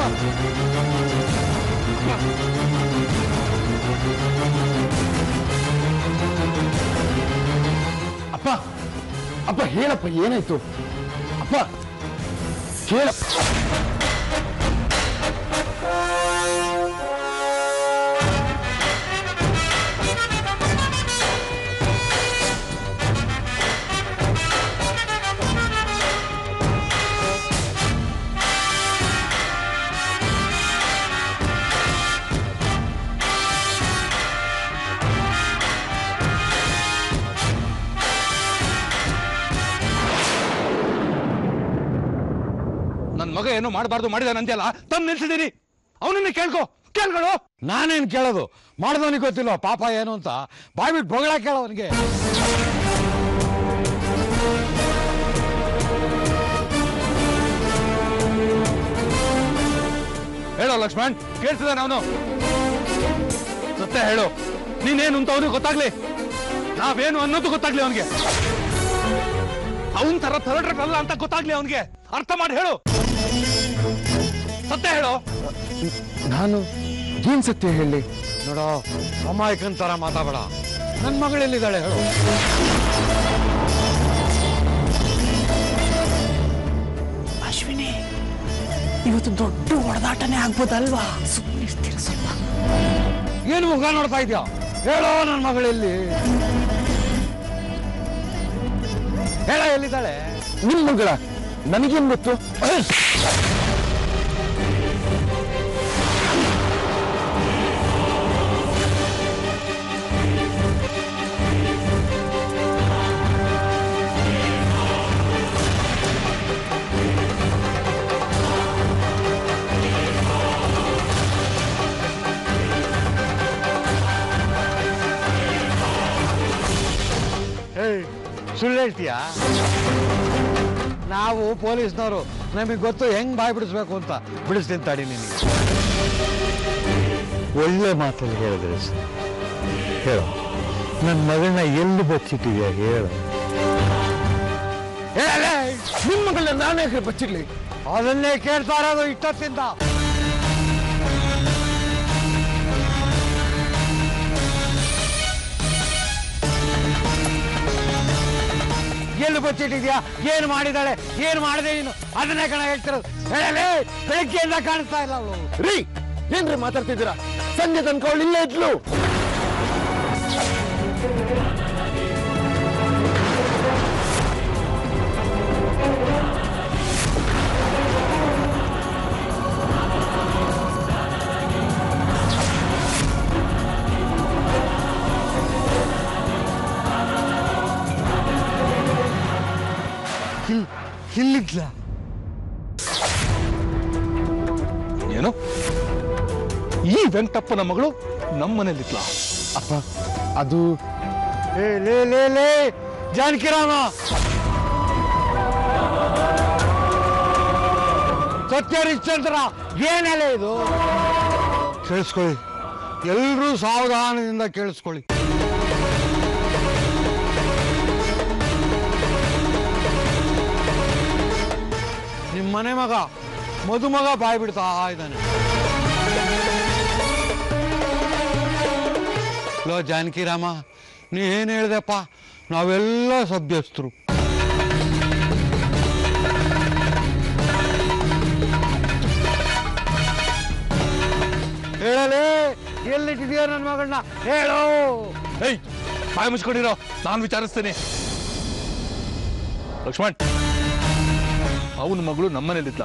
ಅಪ್ಪ ಅಪ್ಪ ಹೇಳಪ್ಪ ಏನಾಯ್ತು ಅಪ್ಪ ಹೇಳಪ್ಪ ನನ್ನ ಮಗ ಏನೋ ಮಾಡಬಾರ್ದು ಮಾಡಿದಾನಂತೆಲ್ಲ ತಂದು ನಿಲ್ಸಿದೀನಿ ಅವನನ್ನ ಕೇಳ್ಕೊ ಕೇಳ್ಗಳು ನಾನೇನ್ ಕೇಳೋದು ಮಾಡ್ದವನಿಗೆ ಗೊತ್ತಿಲ್ಲ ಪಾಪ ಏನು ಅಂತ ಬಾಯ್ಬಿಟ್ಟು ಬೊಗಳ ಕೇಳೋವನಿಗೆ ಹೇಳೋ ಲಕ್ಷ್ಮಣ್ ಕೇಳ್ತಿದ್ದಾನೆ ಅವನು ಸತ್ಯ ಹೇಳು ನೀನೇನು ಅಂತ ಅವನಿಗೆ ಗೊತ್ತಾಗ್ಲಿ ನಾವೇನು ಅನ್ನೋದು ಗೊತ್ತಾಗ್ಲಿ ಅವನಿಗೆ ಅವನ್ ತರ ಥರ್ಡ್ ಅಲ್ಲ ಅಂತ ಗೊತ್ತಾಗ್ಲಿ ಅವನಿಗೆ ಅರ್ಥ ಮಾಡಿ ಹೇಳು ಸತ್ಯ ಹೇಳು ನಾನು ಏನ್ ಸತ್ಯ ಹೇಳಿ ನೋಡೋ ಅಮಾಯಕನ್ ತರ ಮಾತಾಬೇಡ ನನ್ನ ಮಗಳೆಲ್ಲಿದ್ದಾಳೆ ಹೇಳು ಅಶ್ವಿನಿ ಇವತ್ತು ದೊಡ್ಡ ಹೊಡೆದಾಟನೇ ಆಗ್ಬೋದಲ್ವಾ ಸುಮ್ಮನೆ ಇರ್ತೀರ ಸ್ವಲ್ಪ ಏನು ಮುಖ ನೋಡ್ತಾ ಇದ್ಯಾ ಹೇಳೋ ನನ್ನ ಮಗಳೆಲ್ಲಿ ಹೇಳ ಎಲ್ಲಿದ್ದಾಳೆ ನಿಮ್ ಮಗಳ ನನಗೇನ್ ಗೊತ್ತು ಏಯ್ ಸುಳ್ಳು ಹೇಳ್ತೀಯಾ ನಾವು ಪೊಲೀಸ್ನವರು ನಮಗೆ ಗೊತ್ತು ಹೆಂಗ್ ಬಾಯ್ ಬಿಡಿಸ್ಬೇಕು ಅಂತ ಬಿಡಿಸ್ತೀನಿ ತಡಿ ನಿನಗೆ ಒಳ್ಳೆ ಮಾತಲ್ಲಿ ಹೇಳಿದ್ರೆ ಸರ್. ಹೇಳು ನನ್ನ ಮಗಳನ್ನ ಎಲ್ಲಿ ಬಚ್ಚಿಟ್ಟಿದ್ಯಾ ಹೇಳು ಹೇಳಲೇ ನಿಮ್ ಮಗಳನ್ನ ನಾನೇ ಯಾಕೆ ಬಚ್ಚಿಡ್ಲಿ ಅದನ್ನೇ ಕೇಳ್ತಾ ಇರೋದು ಇಷ್ಟೊತ್ತಿಂದ ಎಲ್ಲಿ ಬಚ್ಚಿಟ್ಟಿದ್ಯಾ ಏನು ಮಾಡಿದಾಳೆ ಏನು ಮಾಡಿದೆ ನೀನು ಅದನ್ನೇ ಕಣ ಹೇಳ್ತಿರೋದು ಹೇಳಲೇ ಬೆಳಗ್ಗೆಯಿಂದ ಕಾಣಿಸ್ತಾ ಇಲ್ಲ ಅವಳು ರೀ ಏನ್ರಿ ಮಾತಾಡ್ತಿದ್ದೀರಾ ಸಂಜೆ ತನಕ ಅವಳು ಇಲ್ಲೇ ಇದ್ಲು ಇಲ್ಲಿದ್ಲ ಏನು ಈ ವೆಂಕಟಪ್ಪನ ಮಗಳು ನಮ್ಮನೇಲಿದ್ಲ ಅಪ್ಪ ಅದು ಏ ಲೇ ಲೇ ಲೇ ಜಾನಕಿರಾಮ ಸತ್ಯ ಹರಿಶ್ಚಂದ್ರ ಏನೆಲ್ಲ ಇದು ಕೇಳಿಸ್ಕೊಳ್ಳಿ ಎಲ್ಲರೂ ಸಾವಧಾನದಿಂದ ಕೇಳಿಸ್ಕೊಳ್ಳಿ ನಿಮ್ಮ ಮನೆ ಮಗ ಮದುಮಗ ಬಾಯ್ ಬಿಡ್ತಾ ಇದ್ದಾನೆ ಲೋ ಜಾನಕಿರಾಮ ನೀ ಏನು ಹೇಳ್ದೆಪ್ಪ ನಾವೆಲ್ಲ ಸಭ್ಯಸ್ಥರು ಹೇಳಲೇ ಎಲ್ಲಿಟ್ಟಿದೆಯೋ ನನ್ನ ಮಗಳನ್ನ ಹೇಳು ಏಯ್ ಬಾಯಿ ಮುಚ್ಕೊಂಡಿರೋ ನಾನು ವಿಚಾರಿಸ್ತೇನೆ ಲಕ್ಷ್ಮಣ್ ಅವನ ಮಗಳು ನಮ್ಮನೇಲಿದ್ಲ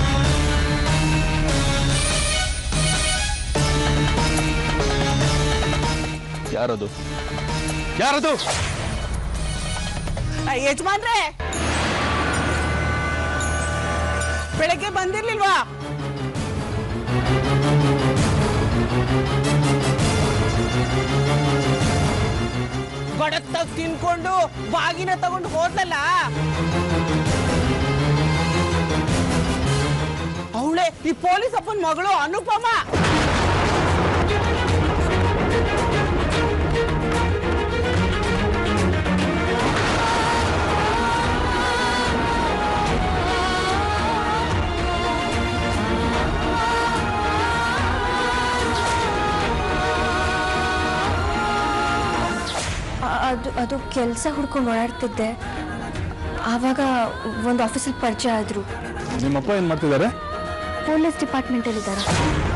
ಯಾರದು ಯಾರದು ಯಜಮಾನ್ರೆ ಬೆಳಗ್ಗೆ ಬಂದಿರ್ಲಿಲ್ವಾ ಗಡತ್ತಾಗ ತಿನ್ಕೊಂಡು ಬಾಗಿನ ತಗೊಂಡು ಹೋದ್ಲಲ್ಲ ಅವಳೆ ಈ ಪೊಲೀಸ್ ಅಪ್ಪನ ಮಗಳು ಅನುಪಮ ಅದು ಕೆಲಸ ಹುಡ್ಕೊಂಡು ಓಡಾಡ್ತಿದ್ದೆ ಆವಾಗ ಒಂದು ಆಫೀಸಲ್ಲಿ ಪರಿಚಯ ಆದರು ನಿಮ್ಮಪ್ಪ ಏನ್ ಮಾಡ್ತಿದ್ದಾರೆ ಪೊಲೀಸ್ ಡಿಪಾರ್ಟ್ಮೆಂಟಲ್ಲಿದ್ದಾರೆ